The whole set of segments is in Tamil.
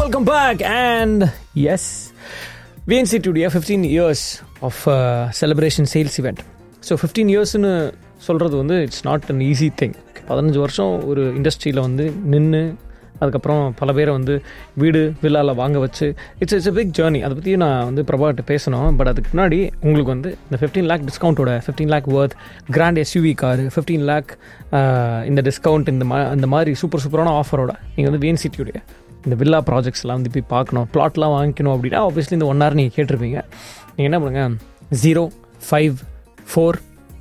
welcome back. And yes, VNC Studio 15 years of uh, celebration sales event. So fifteen இயர்ஸ்னு சொல்கிறது வந்து it's not an easy thing பதினஞ்சு வருஷம் ஒரு இண்டஸ்ட்ரியில் வந்து நின்று அதுக்கப்புறம் பல பேரை வந்து வீடு வில்லால வாங்க வச்சு it's it's a big journey அதை பற்றி நான் வந்து பிரபாட்ட பேசணும் பட் அதுக்கு முன்னாடி உங்களுக்கு வந்து இந்த ஃபிஃப்டீன் லேக் டிஸ்கவுண்ட்டோட fifteen lakh worth grand SUV car fifteen lakh இந்த டிஸ்கவுண்ட் இந்த மா இந்த மாதிரி சூப்பர் சூப்பரான ஆஃபரோட நீங்கள் வந்து விஎன்சிடியுடைய இந்த வில்லா ப்ராஜெக்ட்ஸ்லாம் வந்து போய் பார்க்கணும் பிளாட்லாம் வாங்கிக்கணும் அப்படின்னா ஆப்வியஸ்லி இந்த ஒன் ஹவர் நீங்கள் கேட்டிருப்பீங்க நீங்கள் என்ன பண்ணுங்க zero five four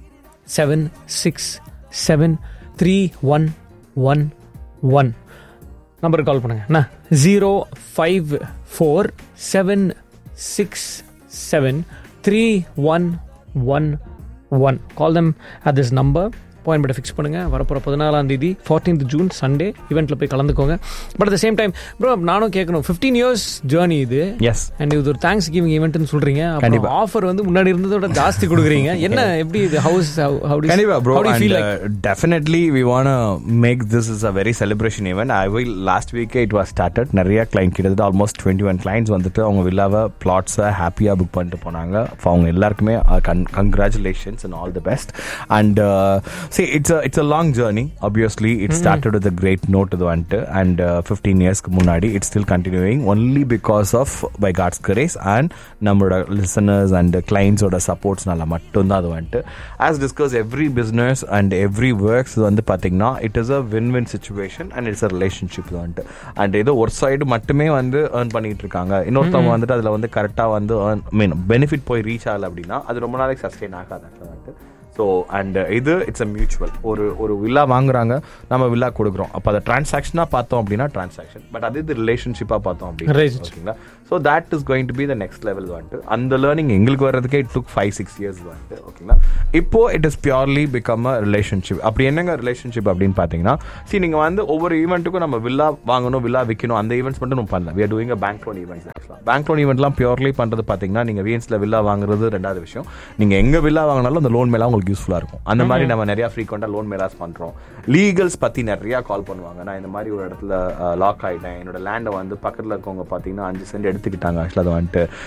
seven six seven three one one one நம்பருக்கு கால் பண்ணுங்க என்ன zero five four seven six seven three one one one call them at this number point fix பண்ணுங்க வரப்போகிற பதினாலாம் தேதி ஃபார்டீன்த் ஜூன் சண்டே ஈவெண்ட்டில் போய் கலந்துக்கோங்க but at the same time bro நானும் கேட்கணும் ஃபிஃப்டீன் இயர்ஸ் ஜேர்னி இது எஸ் அண்ட் இது ஒரு தேங்க்ஸ் கிவிங் ஈவெண்ட்னு சொல்றீங்க அப்புறம் கண்டிப்பா. ஆஃபர் வந்து முன்னாடி இருந்ததோட ஜாஸ்தி கொடுக்குறீங்க என்ன எப்படி இது how's how Anyway, bro, how do you and feel like uh, definitely we wanna make this is a very celebration event. I will last week it was started. நிறைய client கிட்டத்தட்ட ஆல்மோஸ்ட் டுவெண்ட்டி ஒன் கிளைண்ட்ஸ் வந்துட்டு அவங்க வில்லாவை பிளாட்ஸை ஹாப்பியாக புக் பண்ணிட்டு போனாங்க For அவங்க எல்லாருக்குமே congratulations and all the best and see it's it's a long journey obviously it started with great note இது வந்துட்டு அண்ட் ஃபிஃப்டீன் இயர்ஸ்க்கு முன்னாடி it's still continuing only because of by God's grace and நம்மளோட லிசனர்ஸ் அண்ட் கிளைண்ட்ஸோட சப்போர்ட்ஸ்னால மட்டும்தான் அது வந்துட்டு as discuss every business and every works இது வந்து பார்த்தீங்கன்னா it is a win win situation and it's a relationship வந்துட்டு அண்ட் ஏதோ ஒரு சைடு மட்டுமே வந்து ஏர்ன் பண்ணிட்டு இருக்காங்க இன்னொருத்தவங்க வந்துட்டு அதில் வந்து கரெக்டாக வந்து ஏர்ன் மீன் பெனிஃபிட் போய் ரீச் ஆகல அப்படின்னா அது ரொம்ப நாளைக்கு சஸ்டெயின் ஆகாது actually வந்துட்டு ஸோ அண்ட் இது இட்ஸ் அ மியூச்சுவல் ஒரு ஒரு வில்லா வாங்குறாங்க நம்ம வில்லா கொடுக்குறோம் அப்போ அதை டிரான்சாக்ஷனாக பார்த்தோம் அப்படின்னா டிரான்சாக்ஷன் பட் அது இது ரிலேஷன்ஷிப்பாக பார்த்தோம் அப்படின்னா Relationship. ஓகேங்களா so that is going to be the next level வந்துட்டு அந்த லேர்னிங் எங்களுக்கு வர்றதுக்கே it took five six years வந்துட்டு ஓகேங்களா இப்போ it is purely become a relationship அப்படி என்னங்க ரிலேஷன்ஷிப் அப்படின்னு பார்த்தீங்கன்னா see நீங்கள் வந்து ஒவ்வொரு ஈவெண்ட்டுக்கும் நம்ம வில்லா வாங்கணும் வில்லா விற்கணும் அந்த ஈவெண்ட்ஸ் மட்டும் நம்ம பண்ணல we are doing a bank loan events ஆக்சுவலாக பேங்க் லோன் ஈவெண்ட்லாம் பியூர்லி பண்ணுறது பார்த்தீங்கன்னா நீங்கள் விஎன்ஸில் வில்லா வாங்குறது ரெண்டாவது விஷயம் நீங்கள் எங்கே வில்லா வாங்கினாலும் அந்த லோன் மேலே உங்களுக்கு யூஸ்ஃபுல்லாக இருக்கும் அந்த மாதிரி நம்ம நிறைய ஃப்ரீக்வெண்ட்டாக லோன் மேலாஸ் பண்ணுறோம் லீகல்ஸ் பற்றி நிறையா கால் பண்ணுவாங்க நான் இந்த மாதிரி ஒரு இடத்துல லாக் ஆகிட்டேன் என்னோட லேண்டை வந்து பக்கத்தில் இருக்கவங்க பார்த்தீங்கன்னா அஞ்சு சென்ட் எடுத்துக்கிட்டாங்க ஆக்சுவலாக அதை வந்துட்டு